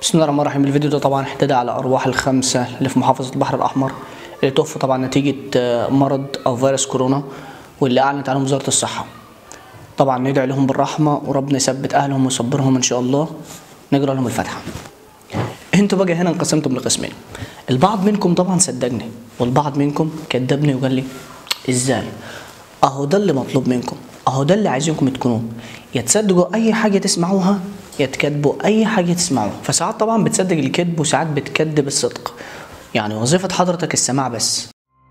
بسم الله الرحمن الرحيم الفيديو ده طبعا احتدى على ارواح الخمسه اللي في محافظه البحر الاحمر اللي توفوا طبعا نتيجه آه، مرض او فيروس كورونا واللي اعلنت عنهم وزاره الصحه طبعا ندعي لهم بالرحمه وربنا يثبت اهلهم ويصبرهم ان شاء الله نقرا لهم الفاتحه انتوا بقى هنا انقسمتم لقسمين البعض منكم طبعا صدقني والبعض منكم كدبني وقال لي ازاي اهو ده اللي مطلوب منكم اهو ده اللي عايزينكم تكونوه يا تصدقوا اي حاجه تسمعوها يا تكذبوا اي حاجه تسمعوها فساعات طبعا بتصدق الكذب وساعات بتكذب الصدق يعني وظيفه حضرتك السماع بس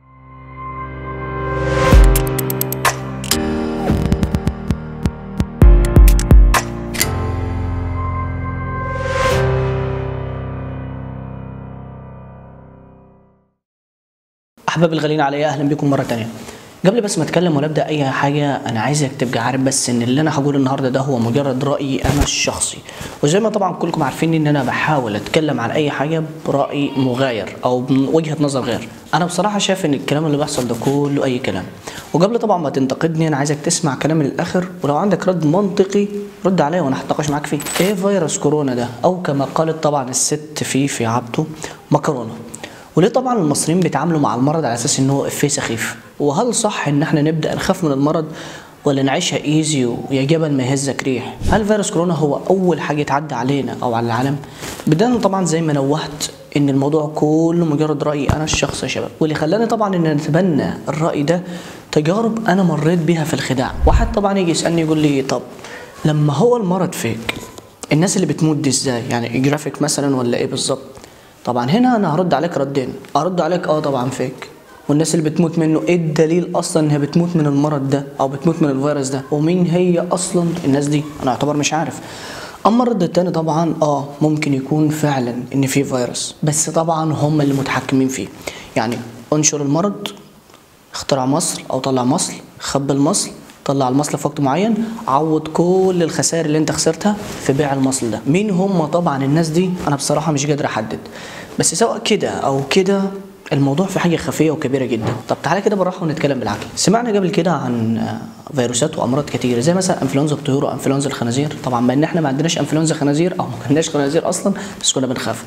احباب الغاليين عليا اهلا بكم مره تانية قبل بس ما اتكلم ولا ابدا اي حاجه انا عايزك تبقى عارف بس ان اللي انا هقوله النهارده ده هو مجرد رايي انا الشخصي وزي ما طبعا كلكم عارفين ان انا بحاول اتكلم عن اي حاجه براي مغاير او من وجهه نظر غير انا بصراحه شايف ان الكلام اللي بيحصل ده كله اي كلام وقبل طبعا ما تنتقدني انا عايزك تسمع كلامي للاخر ولو عندك رد منطقي رد عليا وانا هتناقش معاك فيه ايه فيروس كورونا ده او كما قالت طبعا الست فيه في عبده مكرونه وليه طبعا المصريين بيتعاملوا مع المرض على اساس ان هو افيه سخيف وهل صح ان احنا نبدا نخاف من المرض ولا نعيشها ايزي ويا جبل ما يهزك ريح هل فيروس كورونا هو اول حاجه تعدى علينا او على العالم بدانا طبعا زي ما نوهت ان الموضوع كله مجرد رايي انا الشخصي يا شباب واللي خلاني طبعا ان نتبنى الراي ده تجارب انا مريت بيها في الخداع واحد طبعا يجي يسالني يقول لي طب لما هو المرض فيك الناس اللي بتموت دي ازاي يعني جرافيك مثلا ولا ايه بالظبط طبعا هنا انا هرد عليك ردين ارد عليك اه طبعا فيك والناس اللي بتموت منه ايه الدليل اصلا انها بتموت من المرض ده او بتموت من الفيروس ده ومين هي اصلا الناس دي انا اعتبر مش عارف اما الرد التاني طبعا اه ممكن يكون فعلا ان في فيروس بس طبعا هم اللي متحكمين فيه يعني انشر المرض اخترع مصل او طلع مصل خبى المصل طلع المصل في وقت معين عوض كل الخسائر اللي انت خسرتها في بيع المصل ده مين هم طبعا الناس دي انا بصراحه مش قادر احدد بس سواء كده او كده الموضوع في حاجه خفيه وكبيره جدا طب تعالى كده بالراحه ونتكلم بالعقل سمعنا قبل كده عن آه، فيروسات وامراض كتير زي مثلا انفلونزا الطيور وانفلونزا الخنازير طبعا ما ان احنا ما عندناش انفلونزا خنازير او ما كناش خنازير اصلا بس كنا بنخاف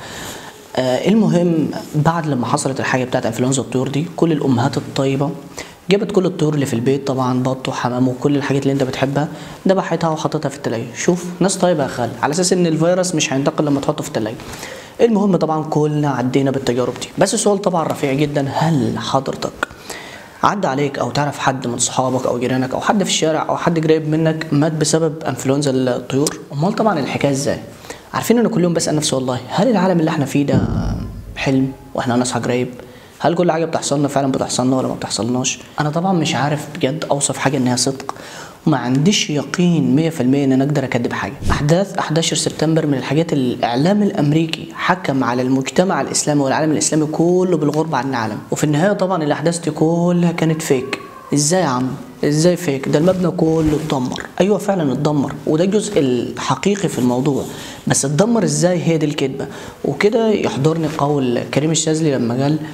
آه المهم بعد لما حصلت الحاجه بتاعت انفلونزا الطيور دي كل الامهات الطيبه جابت كل الطيور اللي في البيت طبعا بط وحمام وكل الحاجات اللي انت بتحبها ذبحتها وحطيتها في التلاجة شوف ناس طيبه يا خال على اساس ان الفيروس مش هينتقل لما تحطه في التلاجة المهم طبعا كلنا عدينا بالتجارب دي بس السؤال طبعا رفيع جدا هل حضرتك عدى عليك او تعرف حد من صحابك او جيرانك او حد في الشارع او حد قريب منك مات بسبب انفلونزا الطيور امال طبعا الحكايه ازاي عارفين انا كل يوم بسال نفسي والله هل العالم اللي احنا فيه ده حلم واحنا ناس قريب هل كل حاجه بتحصلنا فعلا بتحصلنا ولا ما بتحصلناش انا طبعا مش عارف بجد اوصف حاجه انها صدق وما عنديش يقين 100% ان انا اقدر اكذب حاجه احداث 11 سبتمبر من الحاجات اللي الاعلام الامريكي حكم على المجتمع الاسلامي والعالم الاسلامي كله بالغربه عن العالم وفي النهايه طبعا الاحداث دي كلها كانت فيك ازاي يا عم ازاي فيك ده المبنى كله اتدمر ايوه فعلا اتدمر وده الجزء الحقيقي في الموضوع بس اتدمر ازاي هي دي الكذبه وكده يحضرني قول كريم الشاذلي لما قال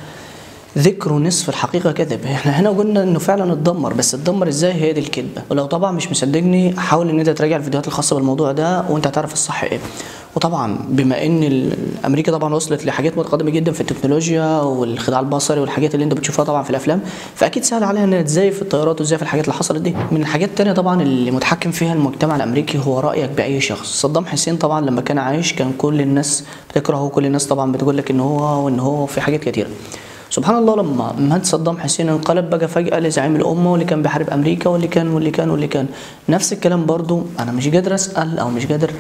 ذكر نصف الحقيقة كذب احنا هنا قلنا انه فعلا اتدمر بس اتدمر ازاي هي دي الكذبة ولو طبعا مش مصدقني حاول ان انت تراجع الفيديوهات الخاصة بالموضوع ده وانت هتعرف الصح ايه وطبعا بما ان ال- امريكا طبعا وصلت لحاجات متقدمه جدا في التكنولوجيا والخداع البصري والحاجات اللي انت بتشوفها طبعا في الافلام فاكيد سهل عليها انها تزيف الطيارات وتزيف الحاجات اللي حصلت دي من الحاجات التانية طبعا اللي متحكم فيها المجتمع الامريكي هو رايك باي شخص صدام حسين طبعا لما كان عايش كان كل الناس بتكرهه وكل الناس طبعا بتقول لك ان هو وان هو في حاجات كتيره سبحان الله لما مات صدام حسين انقلب بقى فجأة لزعيم الأمة واللي كان بيحارب أمريكا واللي كان واللي كان واللي كان نفس الكلام برضو أنا مش قادر أسأل أو مش قادر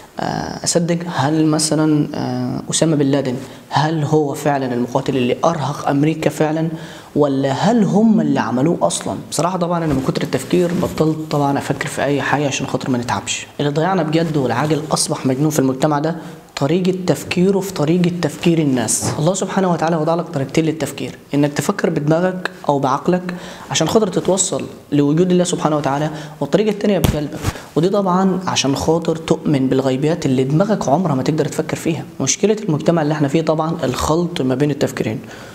آه، أصدق هل مثلا آه، أسامة بن لادن هل هو فعلا المقاتل اللي أرهق أمريكا فعلا ولا هل هم اللي عملوه أصلا بصراحة طبعا أنا من كتر التفكير بطلت طبعا أفكر في أي حاجة عشان خاطر ما نتعبش اللي ضيعنا بجد والعاجل أصبح مجنون في المجتمع ده طريقة تفكيره في طريقة تفكير الناس الله سبحانه وتعالى وضع لك طريقتين للتفكير انك تفكر بدماغك او بعقلك عشان خاطر تتوصل لوجود الله سبحانه وتعالى والطريقة التانية بقلبك ودي طبعا عشان خاطر تؤمن بالغيبيات اللي دماغك عمرها ما تقدر تفكر فيها مشكلة المجتمع اللي احنا فيه طبعا الخلط ما بين التفكيرين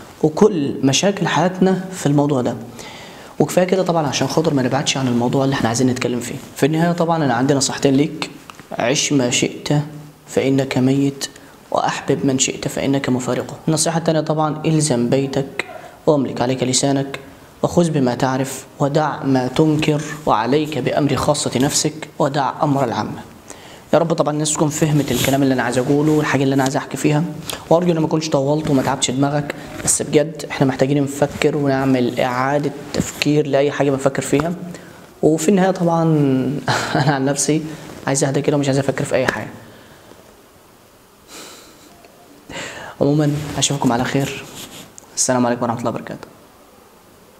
وكل مشاكل حياتنا في الموضوع ده وكفايه كده طبعا عشان خاطر ما نبعدش عن الموضوع اللي احنا عايزين نتكلم فيه في النهايه طبعا انا عندي نصيحتين ليك عش ما شئت فانك ميت وأحبب من شئت فإنك مفارقه النصيحة التانية طبعا إلزم بيتك واملك عليك لسانك وخذ بما تعرف ودع ما تنكر وعليك بأمر خاصة نفسك ودع أمر العامة يا رب طبعا الناس تكون فهمت الكلام اللي انا عايز اقوله والحاجه اللي انا عايز احكي فيها وارجو ان ما اكونش طولت وما تعبتش دماغك بس بجد احنا محتاجين نفكر ونعمل اعاده تفكير لاي حاجه بنفكر فيها وفي النهايه طبعا انا عن نفسي عايز اهدى كده ومش عايز افكر في اي حاجه عموما اشوفكم على خير السلام عليكم ورحمه الله وبركاته